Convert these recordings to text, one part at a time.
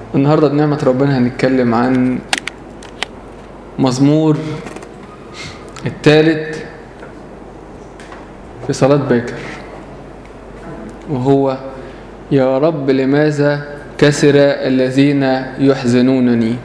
النهاردة بنعمة ربنا هنتكلم عن مزمور الثالث في صلاة باكر وهو يا رب لماذا كسر الذين يحزنونني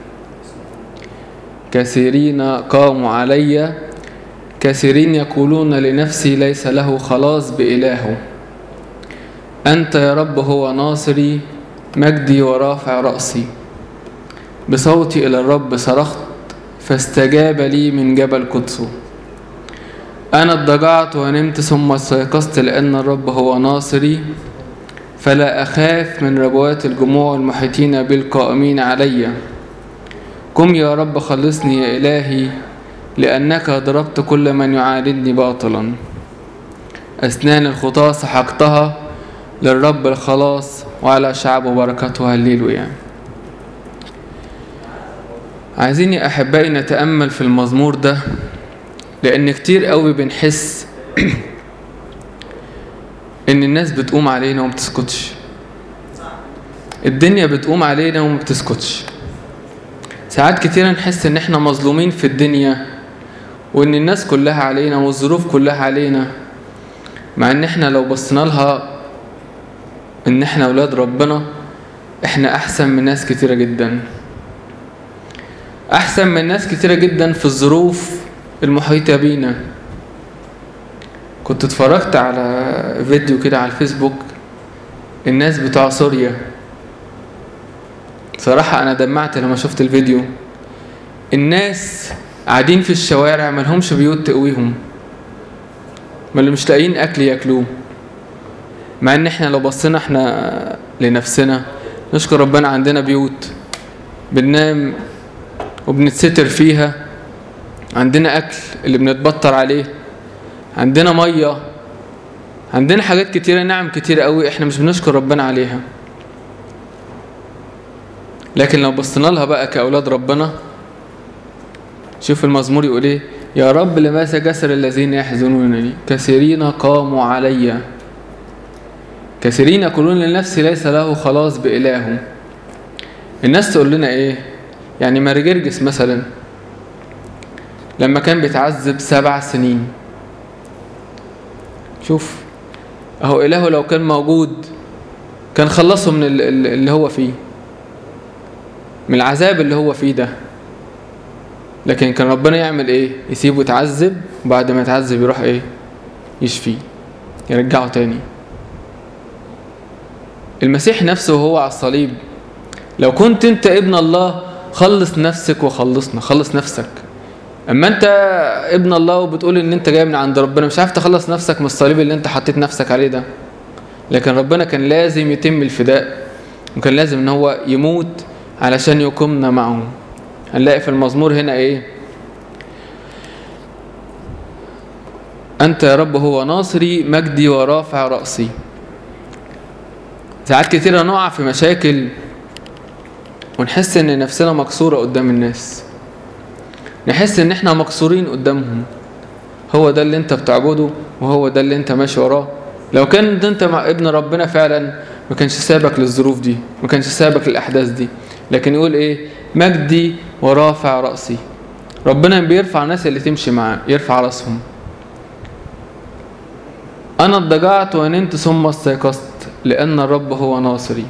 كثيرين قاموا علي كثيرين يقولون لنفسي ليس له خلاص بإلهه أنت يا رب هو ناصري مجدي ورافع رأسي بصوتي إلى الرب صرخت فاستجاب لي من جبل قدسه أنا اضطجعت ونمت ثم استيقظت لأن الرب هو ناصري فلا أخاف من ربوات الجموع المحيطين بالقائمين علي قم يا رب خلصني يا إلهي لأنك ضربت كل من يعاندني باطلا أسنان الخطاة سحقتها للرب الخلاص وعلى شعبه بركته هللويا عايزين يا أحبائي نتأمل في المزمور ده لأن كتير قوي بنحس إن الناس بتقوم علينا وما بتسكتش الدنيا بتقوم علينا وما بتسكتش ساعات كتير نحس إن إحنا مظلومين في الدنيا وإن الناس كلها علينا والظروف كلها علينا مع إن إحنا لو بصينا لها إن إحنا أولاد ربنا إحنا أحسن من ناس كتيرة جدا أحسن من ناس كتيرة جدا في الظروف المحيطة بينا كنت اتفرجت على فيديو كده على الفيسبوك الناس بتوع سوريا صراحة أنا دمعت لما شفت الفيديو الناس قاعدين في الشوارع ملهمش بيوت تقويهم ما اللي مش لاقيين أكل ياكلوه مع إن إحنا لو بصينا إحنا لنفسنا نشكر ربنا عندنا بيوت بننام وبنتستر فيها عندنا أكل اللي بنتبطر عليه عندنا مية عندنا حاجات كتيرة نعم كتيرة قوي احنا مش بنشكر ربنا عليها لكن لو بصينا لها بقى كأولاد ربنا شوف المزمور يقول ايه يا رب لماذا كسر الذين يحزنونني كثيرين قاموا علي كثيرين يقولون لنفسي ليس له خلاص بإله الناس تقول لنا ايه يعني مارجرجس مثلا لما كان بيتعذب سبع سنين شوف اهو إلهه لو كان موجود كان خلصه من اللي هو فيه من العذاب اللي هو فيه ده لكن كان ربنا يعمل ايه يسيبه يتعذب وبعد ما يتعذب يروح ايه يشفيه يرجعه تاني المسيح نفسه وهو على الصليب لو كنت انت ابن الله خلص نفسك وخلصنا خلص نفسك اما انت ابن الله وبتقول ان انت جاي من عند ربنا مش عارف تخلص نفسك من الصليب اللي انت حطيت نفسك عليه ده لكن ربنا كان لازم يتم الفداء وكان لازم ان هو يموت علشان يقومنا معه هنلاقي في المزمور هنا ايه انت يا رب هو ناصري مجدي ورافع رأسي ساعات كتيرة نقع في مشاكل ونحس ان نفسنا مكسورة قدام الناس نحس ان احنا مكسورين قدامهم هو ده اللي انت بتعبده وهو ده اللي انت ماشي وراه لو كان انت مع ابن ربنا فعلا ما كانش سابك للظروف دي ما كانش سابك للاحداث دي لكن يقول ايه مجدي ورافع رأسي ربنا بيرفع الناس اللي تمشي معاه يرفع راسهم انا اضطجعت ونمت ثم استيقظت لان الرب هو ناصري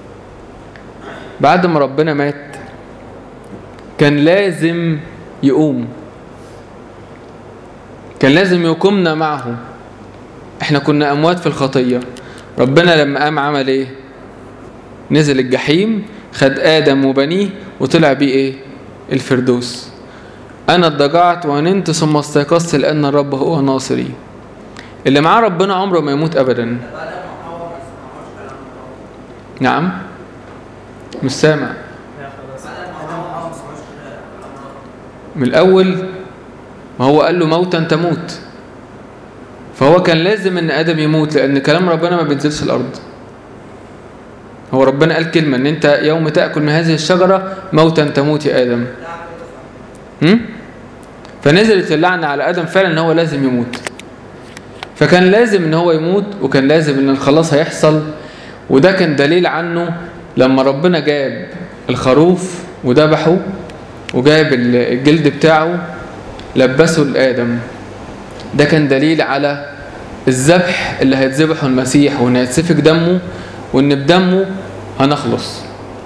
بعد ما ربنا مات كان لازم يقوم كان لازم يقومنا معه احنا كنا اموات في الخطية ربنا لما قام عمل ايه نزل الجحيم خد ادم وبنيه وطلع بيه ايه الفردوس انا اضطجعت ونمت ثم استيقظت لان الرب هو ناصري اللي معاه ربنا عمره ما يموت ابدا نعم مش سامع من الأول ما هو قال له موتا تموت فهو كان لازم ان ادم يموت لان كلام ربنا ما بينزلش الارض هو ربنا قال كلمة ان انت يوم تأكل من هذه الشجرة موتا تموت يا ادم هم؟ فنزلت اللعنة على ادم فعلا ان هو لازم يموت فكان لازم ان هو يموت وكان لازم ان الخلاص هيحصل وده كان دليل عنه لما ربنا جاب الخروف وذبحه وجايب الجلد بتاعه لبسه لآدم ده كان دليل على الذبح اللي هيتذبحه المسيح وان هيتسفك دمه وان بدمه هنخلص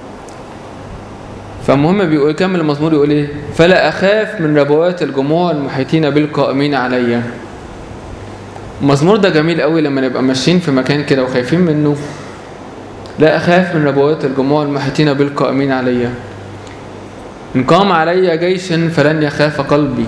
فالمهم بيقول يكمل المزمور يقول ايه فلا اخاف من ربوات الجموع المحيطين بالقائمين عليا المزمور ده جميل قوي لما نبقى ماشيين في مكان كده وخايفين منه لا اخاف من ربوات الجموع المحيطين بالقائمين عليا ان قام علي جيش فلن يخاف قلبي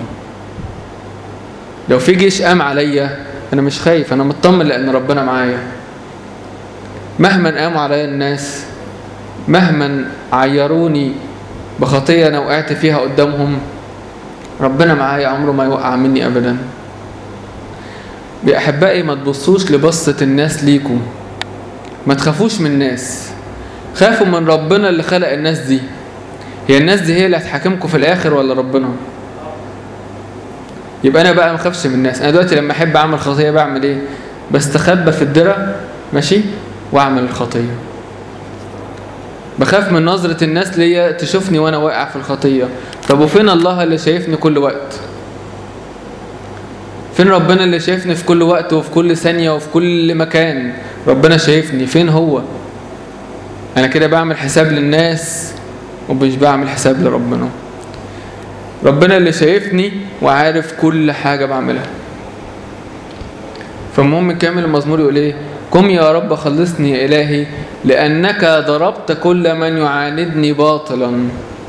لو في جيش قام عليا انا مش خايف انا مطمن لان ربنا معايا مهما قاموا عليا الناس مهما عيروني بخطية أنا وقعت فيها قدامهم ربنا معايا عمره ما يوقع مني أبدا بأحبائي ما تبصوش لبصة الناس ليكم ما تخافوش من الناس خافوا من ربنا اللي خلق الناس دي هي الناس دي هي اللي هتحاكمكم في الآخر ولا ربنا يبقى أنا بقى ما خافش من الناس أنا دلوقتي لما أحب أعمل خطية بعمل إيه بستخبى في الدرة ماشي وأعمل الخطية بخاف من نظرة الناس ليا تشوفني وانا واقع في الخطية طب وفين الله اللي شايفني كل وقت فين ربنا اللي شايفني في كل وقت وفي كل ثانية وفي كل مكان ربنا شايفني فين هو انا كده بعمل حساب للناس ومش بعمل حساب لربنا ربنا اللي شايفني وعارف كل حاجة بعملها فالمهم كامل المزمور يقول ايه قم يا رب خلصني يا إلهي لأنك ضربت كل من يعاندني باطلا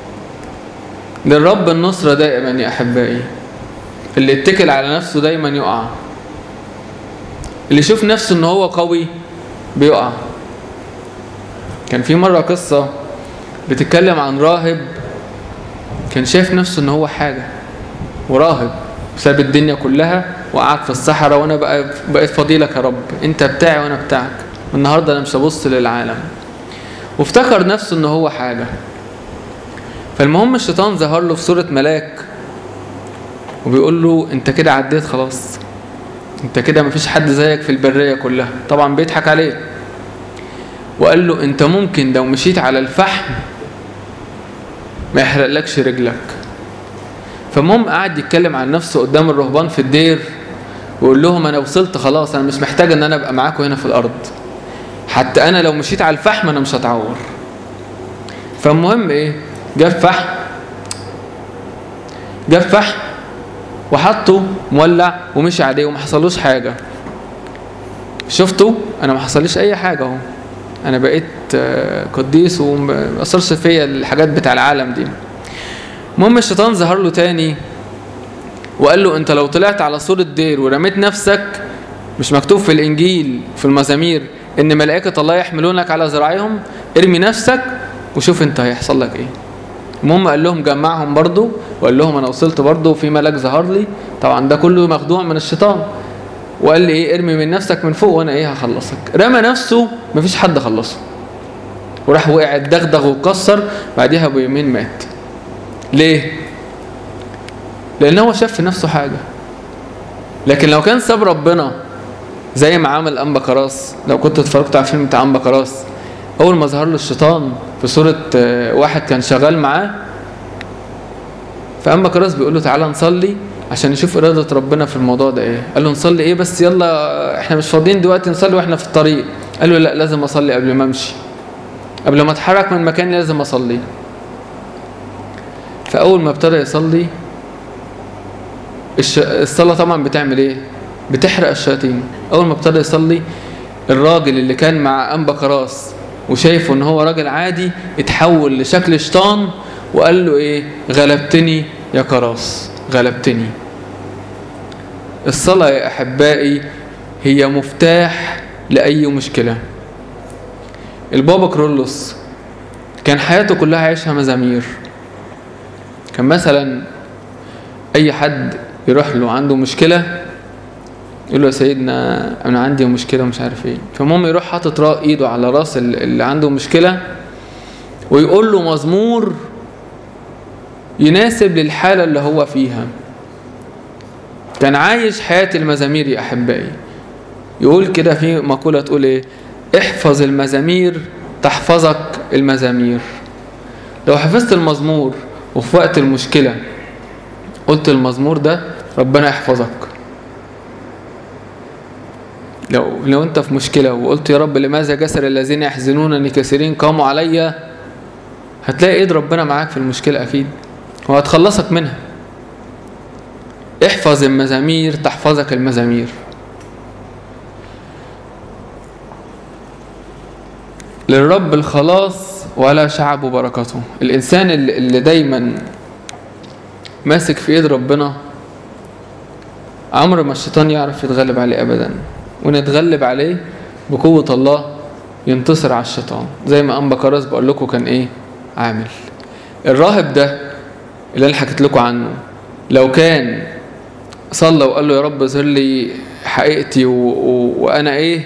للرب النصرة دائما يا أحبائي اللي اتكل على نفسه دايما يقع اللي يشوف نفسه ان هو قوي بيقع كان في مرة قصة بتتكلم عن راهب كان شايف نفسه ان هو حاجة وراهب ساب الدنيا كلها وقعد في الصحراء وانا بقى بقيت فضيلك يا رب انت بتاعي وانا بتاعك النهارده انا مش هبص للعالم وافتكر نفسه ان هو حاجه فالمهم الشيطان ظهر له في صوره ملاك وبيقول له انت كده عديت خلاص انت كده مفيش حد زيك في البريه كلها طبعا بيضحك عليه وقال له انت ممكن لو مشيت على الفحم ما يحرقلكش رجلك فالمهم قعد يتكلم عن نفسه قدام الرهبان في الدير ويقول لهم انا وصلت خلاص انا مش محتاج ان انا ابقى معاكم هنا في الارض حتى انا لو مشيت على الفحم انا مش هتعور فالمهم ايه جاب فحم جاب فحم وحطه مولع ومشي عليه وما حصلوش حاجه شفتوا انا ما حصليش اي حاجه اهو انا بقيت قديس وما اثرش فيا الحاجات بتاع العالم دي المهم الشيطان ظهر له تاني وقال له انت لو طلعت على سور الدير ورميت نفسك مش مكتوب في الانجيل في المزامير ان ملائكه الله يحملونك على ذراعيهم ارمي نفسك وشوف انت هيحصل لك ايه المهم قال لهم جمعهم برضو وقال لهم انا وصلت برضو وفي ملاك ظهر لي طبعا ده كله مخدوع من الشيطان وقال لي ايه ارمي من نفسك من فوق وانا ايه هخلصك رمى نفسه مفيش حد خلصه وراح وقع اتدغدغ وكسر بعديها بيومين مات ليه لان هو شاف في نفسه حاجه لكن لو كان ساب ربنا زي ما عمل انبا كراس لو كنت اتفرجت على الفيلم بتاع انبا كراس اول ما ظهر له الشيطان في صوره واحد كان شغال معاه فانبا كراس بيقول له تعالى نصلي عشان نشوف اراده ربنا في الموضوع ده ايه قال له نصلي ايه بس يلا احنا مش فاضيين دلوقتي نصلي واحنا في الطريق قال له لا لازم اصلي قبل ما امشي قبل ما اتحرك من مكاني لازم اصلي فاول ما ابتدى يصلي الصلاة طبعا بتعمل ايه بتحرق الشياطين اول ما ابتدى يصلي الراجل اللي كان مع انبا كراس وشايفه ان هو راجل عادي اتحول لشكل شيطان وقال له ايه غلبتني يا كراس غلبتني الصلاة يا احبائي هي مفتاح لاي مشكلة البابا كرولوس كان حياته كلها عايشها مزامير كان مثلا اي حد يروح له عنده مشكلة يقول له يا سيدنا انا عندي مشكلة ومش عارف ايه فالمهم يروح حاطط ايده على راس اللي عنده مشكلة ويقول له مزمور يناسب للحالة اللي هو فيها كان عايش حياة المزامير يا أحبائي يقول كده في مقولة تقول ايه احفظ المزامير تحفظك المزامير لو حفظت المزمور وفي وقت المشكلة قلت المزمور ده ربنا يحفظك لو لو انت في مشكلة وقلت يا رب لماذا جسر الذين يحزنونني كثيرين قاموا عليا هتلاقي ايد ربنا معاك في المشكلة اكيد وهتخلصك منها احفظ المزامير تحفظك المزامير للرب الخلاص ولا شعب بركته الإنسان اللي دايما ماسك في إيد ربنا عمر ما الشيطان يعرف يتغلب عليه أبدا ونتغلب عليه بقوة الله ينتصر على الشيطان زي ما أنبا كراس بقول لكم كان إيه عامل الراهب ده اللي أنا حكيت لكم عنه لو كان صلى وقال له يا رب ظهر لي حقيقتي و... و... وأنا إيه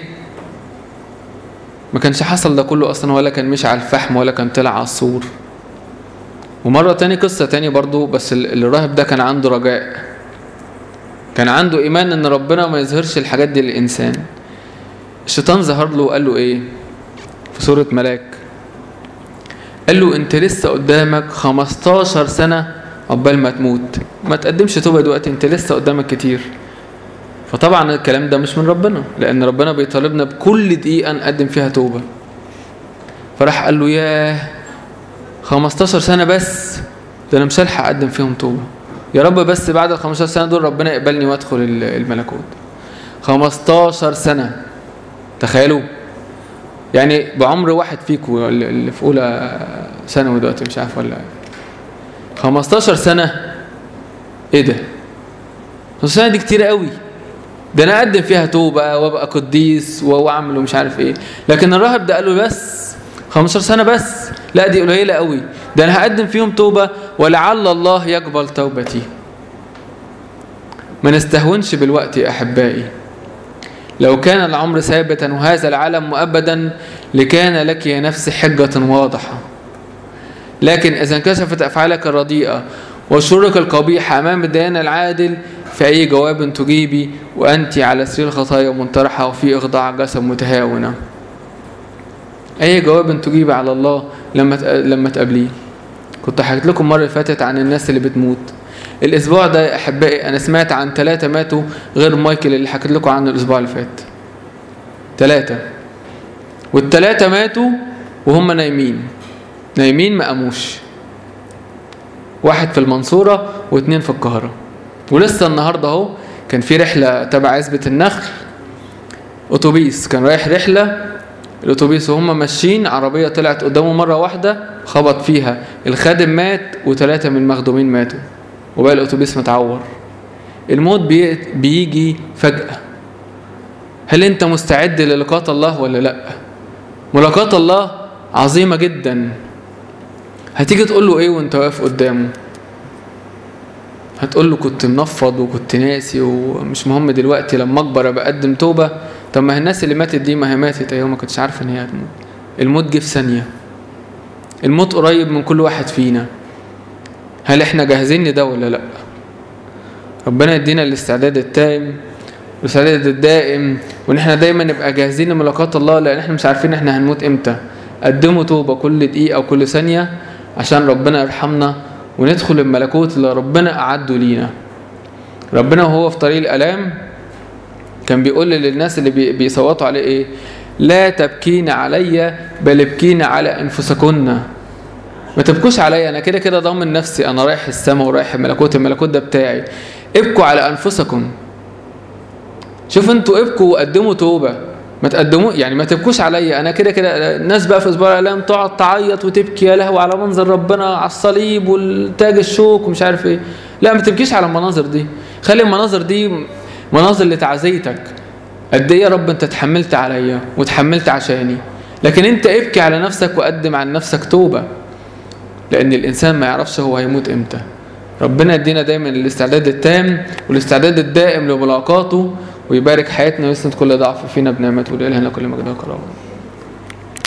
ما كانش حصل ده كله اصلا ولا كان مشي على الفحم ولا كان طلع على السور ومرة تاني قصة تاني برضو بس الراهب ده كان عنده رجاء كان عنده ايمان ان ربنا ما يظهرش الحاجات دي للانسان الشيطان ظهر له وقال له ايه في سورة ملاك قال له انت لسه قدامك 15 سنة عقبال ما تموت ما تقدمش توبة دلوقتي انت لسه قدامك كتير فطبعا الكلام ده مش من ربنا لان ربنا بيطالبنا بكل دقيقة نقدم فيها توبة فراح قال له ياه 15 سنة بس ده انا مش هلحق اقدم فيهم توبة يا رب بس بعد ال 15 سنة دول ربنا يقبلني وادخل الملكوت 15 سنة تخيلوا يعني بعمر واحد فيكم اللي في اولى ثانوي دلوقتي مش عارف ولا 15 سنة ايه ده 15 سنة دي كتير قوي ده انا اقدم فيها توبه وابقى قديس واعمل ومش عارف ايه لكن الراهب ده قال له بس 15 سنه بس لا دي قليله قوي ده انا هقدم فيهم توبه ولعل الله يقبل توبتي ما نستهونش بالوقت يا احبائي لو كان العمر ثابتا وهذا العالم مؤبدا لكان لك يا نفس حجه واضحه لكن اذا انكشفت افعالك الرديئه وشرك القبيح امام الديان العادل فأي جواب تجيبي وأنت على سرير الخطايا منطرحة وفي إخضاع جسد متهاونة أي جواب تجيبي على الله لما لما تقابليه كنت حكيت لكم المرة اللي فاتت عن الناس اللي بتموت الأسبوع ده يا أحبائي أنا سمعت عن ثلاثة ماتوا غير مايكل اللي حكيت لكم عنه الأسبوع اللي فات ثلاثة والثلاثة ماتوا وهم نايمين نايمين ما قاموش واحد في المنصورة واثنين في القاهرة ولسه النهارده اهو كان في رحله تبع عزبه النخل اتوبيس كان رايح رحله الاتوبيس وهم ماشيين عربيه طلعت قدامه مره واحده خبط فيها الخادم مات وثلاثه من المخدومين ماتوا وباقي الاتوبيس متعور الموت بي... بيجي فجاه هل انت مستعد للقاء الله ولا لا ملاقاة الله عظيمه جدا هتيجي تقول له ايه وانت واقف قدامه هتقول له كنت منفض وكنت ناسي ومش مهم دلوقتي لما اكبر ابقى اقدم توبه طب ما هي الناس اللي ماتت دي ما هي ماتت ايوه ما كنتش عارفه ان هي هتموت الموت جه في ثانيه الموت قريب من كل واحد فينا هل احنا جاهزين لده ولا لا ربنا يدينا الاستعداد التام والاستعداد الدائم وان احنا دايما نبقى جاهزين لملاقاة الله لان احنا مش عارفين احنا هنموت امتى قدموا توبه كل دقيقه وكل ثانيه عشان ربنا يرحمنا وندخل الملكوت اللي ربنا أعده لينا ربنا وهو في طريق الألام كان بيقول للناس اللي بيصوتوا عليه إيه لا تبكين علي بل ابكين على أنفسكن ما تبكوش عليا أنا كده كده ضامن نفسي أنا رايح السماء ورايح الملكوت الملكوت ده بتاعي ابكوا على أنفسكم شوف انتوا ابكوا وقدموا توبة ما تقدموا يعني ما تبكوش عليا انا كده كده الناس بقى في اسبوع الاعلام تقعد تعيط وتبكي يا لهوي على منظر ربنا على الصليب والتاج الشوك ومش عارف ايه لا ما تبكيش على المناظر دي خلي المناظر دي مناظر لتعزيتك قد ايه يا رب انت اتحملت عليا وتحملت عشاني لكن انت ابكي على نفسك وقدم عن نفسك توبة لان الانسان ما يعرفش هو هيموت امتى ربنا يدينا دايما الاستعداد التام والاستعداد الدائم لملاقاته ويبارك حياتنا ويسند كل ضعف فينا بنعمته ولإلهنا كل مجد وكرامه